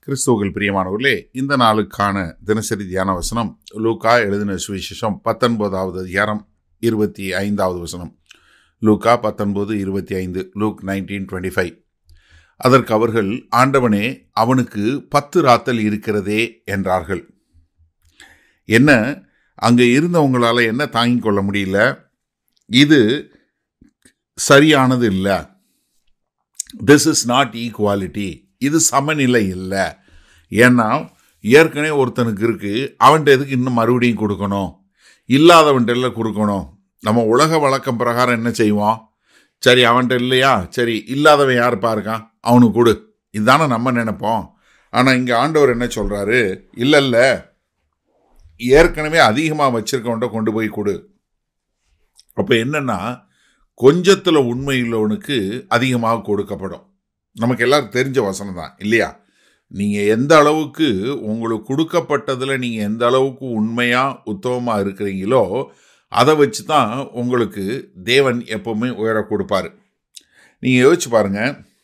கிறிஸ்துவர்கள் பிரியமானவர்களே இந்த நாளுக்கான தினசரி தியான வசனம் லூக்கா எழுதின சுவிசேஷம் பத்தொன்பதாவது அதிகாரம் இருபத்தி ஐந்தாவது வசனம் லூக்கா பத்தொன்பது இருபத்தி ஐந்து லூக் நைன்டீன் டுவெண்ட்டி ஃபைவ் அதற்கு அவர்கள் ஆண்டவனே அவனுக்கு பத்து ராத்தல் இருக்கிறதே என்றார்கள் என்ன அங்கே இருந்தவங்களால என்ன தாங்கிக் கொள்ள முடியல இது சரியானது இல்லை திஸ் இஸ் நாட் ஈக்குவாலிட்டி இது சமநிலை இல்லை ஏன்னா ஏற்கனவே ஒருத்தனுக்கு இருக்கு அவன்கிட்ட எதுக்கு இன்னும் மறுபடியும் கொடுக்கணும் இல்லாதவன்கிட்ட எல்லாம் கொடுக்கணும் நம்ம உலக வழக்கம் பிரகாரம் என்ன செய்வோம் சரி அவன்கிட்ட இல்லையா சரி இல்லாதவன் யாருப்பா இருக்கான் அவனுக்கு கொடு இதுதானே நம்ம நினைப்போம் ஆனால் இங்கே ஆண்டவர் என்ன சொல்கிறாரு இல்லை இல்லை ஏற்கனவே அதிகமாக வச்சிருக்கவன்ட்ட கொண்டு போய் கொடு அப்போ என்னன்னா கொஞ்சத்தில் உண்மை உள்ளவனுக்கு அதிகமாக கொடுக்கப்படும் நமக்கு எல்லாரும் தெரிஞ்ச வசனம் தான் இல்லையா நீங்கள் எந்த அளவுக்கு உங்களுக்கு கொடுக்கப்பட்டதில் நீங்கள் எந்த அளவுக்கு உண்மையாக உத்தமமாக இருக்கிறீங்களோ அதை வச்சு தான் உங்களுக்கு தேவன் எப்பவுமே உயர கொடுப்பாரு நீங்கள் யோசிச்சு பாருங்க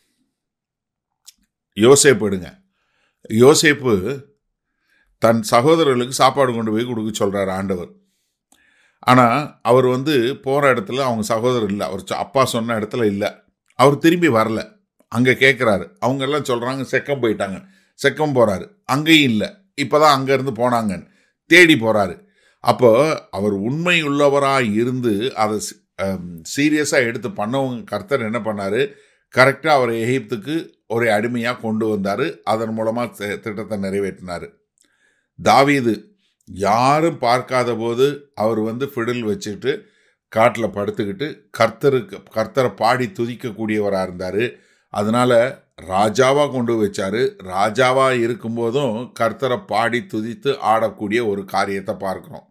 யோசேப்பு எடுங்க யோசேப்பு தன் சகோதரர்களுக்கு சாப்பாடு கொண்டு போய் கொடுக்க சொல்கிறார் ஆண்டவர் ஆனால் அவர் வந்து போகிற இடத்துல அவங்க சகோதரர் இல்லை அவர் சொ- அப்பா சொன்ன இடத்துல இல்லை அவர் திரும்பி வரல அங்கே கேட்குறாரு அவங்க எல்லாம் சொல்கிறாங்க செக்கம் போயிட்டாங்க செக்கம் போகிறாரு அங்கேயும் இல்லை இப்போ தான் அங்கேருந்து போனாங்க தேடி போகிறாரு அப்போ அவர் உண்மை உள்ளவராக இருந்து அதை சீரியஸாக எடுத்து பண்ணவங்க கர்த்தர் என்ன பண்ணார் கரெக்டாக அவர் எகிப்துக்கு ஒரு அடிமையாக கொண்டு வந்தார் அதன் மூலமாக திட்டத்தை நிறைவேற்றினார் தாவீது யாரும் பார்க்காத போது அவர் வந்து ஃபிடில் வச்சுட்டு காட்டில் படுத்துக்கிட்டு கர்த்தருக்கு கர்த்தரை பாடி துதிக்கக்கூடியவராக இருந்தார் அதனால ராஜாவா கொண்டு வச்சாரு ராஜாவா இருக்கும்போதும் கர்த்தரை பாடி துதித்து ஆடக்கூடிய ஒரு காரியத்தை பார்க்கிறோம்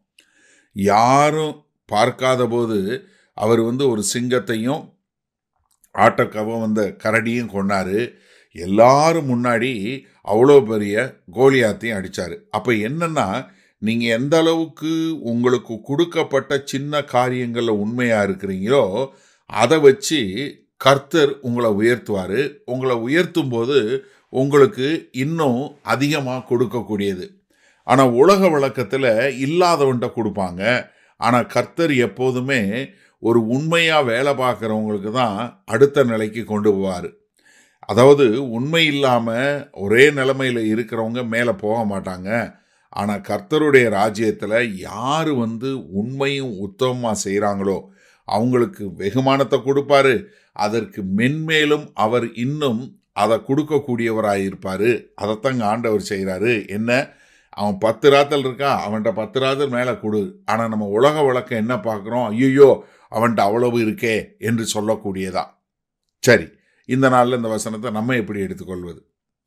யாரும் பார்க்காத போது அவர் வந்து ஒரு சிங்கத்தையும் ஆட்டக்கவம் வந்த கரடியும் கொண்டாரு எல்லாரும் முன்னாடி அவ்வளோ பெரிய கோலியாத்தையும் அடிச்சாரு அப்போ என்னன்னா நீங்க எந்த அளவுக்கு உங்களுக்கு கொடுக்கப்பட்ட சின்ன காரியங்களில் உண்மையா இருக்கிறீங்களோ அதை வச்சு கர்த்தர் உங்களை உயர்த்துவார் உங்களை உயர்த்தும் போது உங்களுக்கு இன்னும் அதிகமாக கொடுக்கக்கூடியது ஆனால் உலக வழக்கத்தில் இல்லாதவன்ட்ட கொடுப்பாங்க ஆனால் கர்த்தர் எப்போதுமே ஒரு உண்மையாக வேலை பார்க்குறவங்களுக்கு தான் அடுத்த நிலைக்கு கொண்டு போவார் அதாவது உண்மை இல்லாமல் ஒரே நிலைமையில் இருக்கிறவங்க மேலே போக மாட்டாங்க ஆனால் கர்த்தருடைய ராஜ்யத்தில் யார் வந்து உண்மையும் உத்தமமாக செய்கிறாங்களோ அவங்களுக்கு வெகுமானத்தை கொடுப்பாரு அதற்கு மென்மேலும் அவர் இன்னும் அதை கொடுக்கக்கூடியவராக இருப்பார் அதைத்தாங்க ஆண்டவர் செய்கிறாரு என்ன அவன் பத்து ராத்தல் இருக்கா அவன்கிட்ட பத்து ராத்தல் மேலே கொடு ஆனால் நம்ம உலக வழக்கம் என்ன பார்க்குறோம் ஐயோ அவன்கிட்ட அவ்வளவு இருக்கே என்று சொல்லக்கூடியதா சரி இந்த நாளில் இந்த வசனத்தை நம்ம எப்படி எடுத்துக்கொள்வது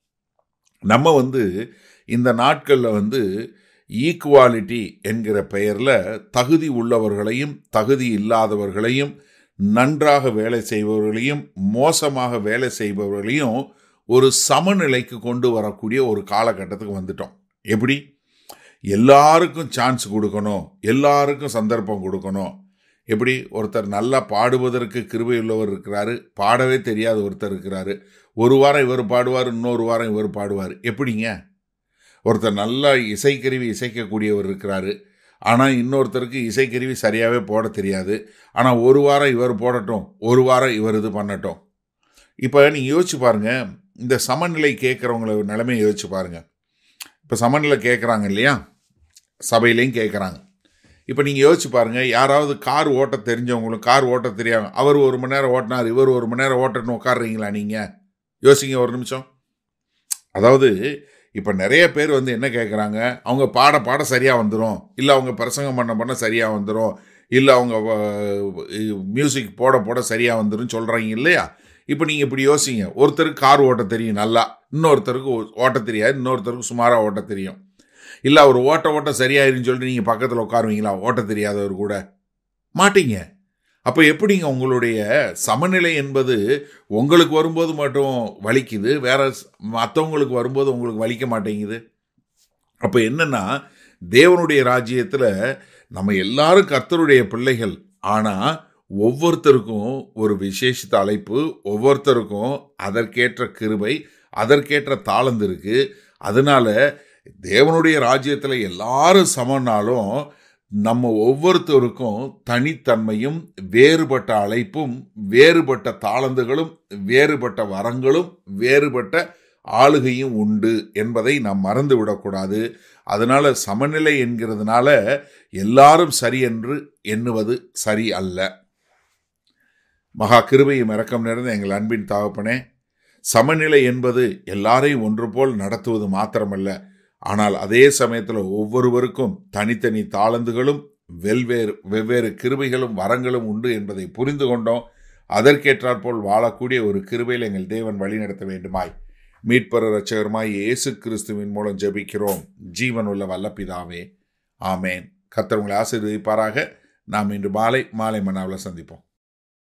நம்ம வந்து இந்த நாட்களில் வந்து ஈக்குவாலிட்டி என்கிற பெயரில் தகுதி உள்ளவர்களையும் தகுதி இல்லாதவர்களையும் நன்றாக வேலை செய்பவர்களையும் மோசமாக வேலை செய்பவர்களையும் ஒரு சமநிலைக்கு கொண்டு வரக்கூடிய ஒரு காலகட்டத்துக்கு வந்துட்டோம் எப்படி எல்லாருக்கும் சான்ஸ் கொடுக்கணும் எல்லாருக்கும் சந்தர்ப்பம் கொடுக்கணும் எப்படி ஒருத்தர் நல்லா பாடுவதற்கு கிருபை உள்ளவர் இருக்கிறாரு பாடவே தெரியாத ஒருத்தர் இருக்கிறாரு ஒரு வாரம் இவர் பாடுவார் இன்னொரு வாரம் இவர் பாடுவார் எப்படிங்க ஒருத்தர் நல்லா இசைக்கருவி இசைக்கக்கூடியவர் இருக்கிறாரு ஆனால் இன்னொருத்தருக்கு இசைக்கருவி சரியாகவே போட தெரியாது ஆனால் ஒரு வாரம் இவர் போடட்டும் ஒரு வாரம் இவர் இது பண்ணட்டும் இப்போ நீங்கள் யோசிச்சு பாருங்க இந்த சமநிலை கேட்குறவங்கள நிலைமையை யோசிச்சு பாருங்க இப்போ சமநிலை கேட்குறாங்க இல்லையா சபையிலையும் கேட்குறாங்க இப்போ நீங்கள் யோசிச்சு பாருங்க யாராவது கார் ஓட்ட தெரிஞ்சவங்களும் கார் ஓட்ட தெரியாம அவர் ஒரு மணி நேரம் ஓட்டினார் இவர் ஒரு மணி நேரம் ஓட்டணும் உட்காடுறீங்களா நீங்கள் யோசிங்க ஒரு நிமிஷம் அதாவது இப்போ நிறைய பேர் வந்து என்ன கேட்குறாங்க அவங்க பாட பாட சரியாக வந்துடும் இல்லை அவங்க பிரசங்கம் பண்ண பண்ண சரியாக வந்துடும் இல்லை அவங்க மியூசிக் போட போட சரியாக வந்துடும் சொல்கிறாங்க இல்லையா இப்போ நீங்கள் இப்படி யோசிங்க ஒருத்தருக்கு கார் ஓட்ட தெரியும் நல்லா இன்னொருத்தருக்கு ஓ- ஓட்ட தெரியாது இன்னொருத்தருக்கு சுமாராக ஓட்ட தெரியும் இல்லை அவர் ஓட்ட ஓட்ட சரியாயிருன்னு சொல்லிட்டு நீங்கள் பக்கத்தில் உட்காருவீங்களா ஓட்ட தெரியாதவர் கூட மாட்டீங்க அப்போ எப்படிங்க உங்களுடைய சமநிலை என்பது உங்களுக்கு வரும்போது மட்டும் வலிக்குது வேற மற்றவங்களுக்கு வரும்போது உங்களுக்கு வலிக்க மாட்டேங்குது அப்போ என்னன்னா தேவனுடைய ராஜ்யத்தில் நம்ம எல்லாரும் கர்த்தருடைய பிள்ளைகள் ஆனால் ஒவ்வொருத்தருக்கும் ஒரு விசேஷித்த அழைப்பு ஒவ்வொருத்தருக்கும் அதற்கேற்ற கிருபை அதற்கேற்ற தாளந்து இருக்கு அதனால தேவனுடைய ராஜ்யத்தில் எல்லாரும் சமனாலும் நம்ம ஒவ்வொருத்தருக்கும் தனித்தன்மையும் வேறுபட்ட அழைப்பும் வேறுபட்ட தாளந்துகளும் வேறுபட்ட வரங்களும் வேறுபட்ட ஆளுகையும் உண்டு என்பதை நாம் மறந்து விடக்கூடாது அதனால சமநிலை என்கிறதுனால எல்லாரும் சரி என்று எண்ணுவது சரி அல்ல மகா கிருபையும் இறக்கம் நிறைந்த எங்கள் அன்பின் தகப்பனே சமநிலை என்பது எல்லாரையும் ஒன்று போல் நடத்துவது மாத்திரமல்ல ஆனால் அதே சமயத்தில் ஒவ்வொருவருக்கும் தனித்தனி தாளந்துகளும் வெவ்வேறு வெவ்வேறு கிருபைகளும் வரங்களும் உண்டு என்பதை புரிந்து கொண்டோம் அதற்கேற்றாற்போல் வாழக்கூடிய ஒரு கிருபையில் எங்கள் தேவன் வழிநடத்த வேண்டுமாய் மீட்பர ரட்சகருமாய் இயேசு கிறிஸ்துவின் மூலம் ஜெபிக்கிறோம் ஜீவன் உள்ள வல்லபிதாவே ஆமேன் கத்தர் உங்களை ஆசீர்வதிப்பாராக நாம் இன்று மாலை மாலை மன்னாவில் சந்திப்போம்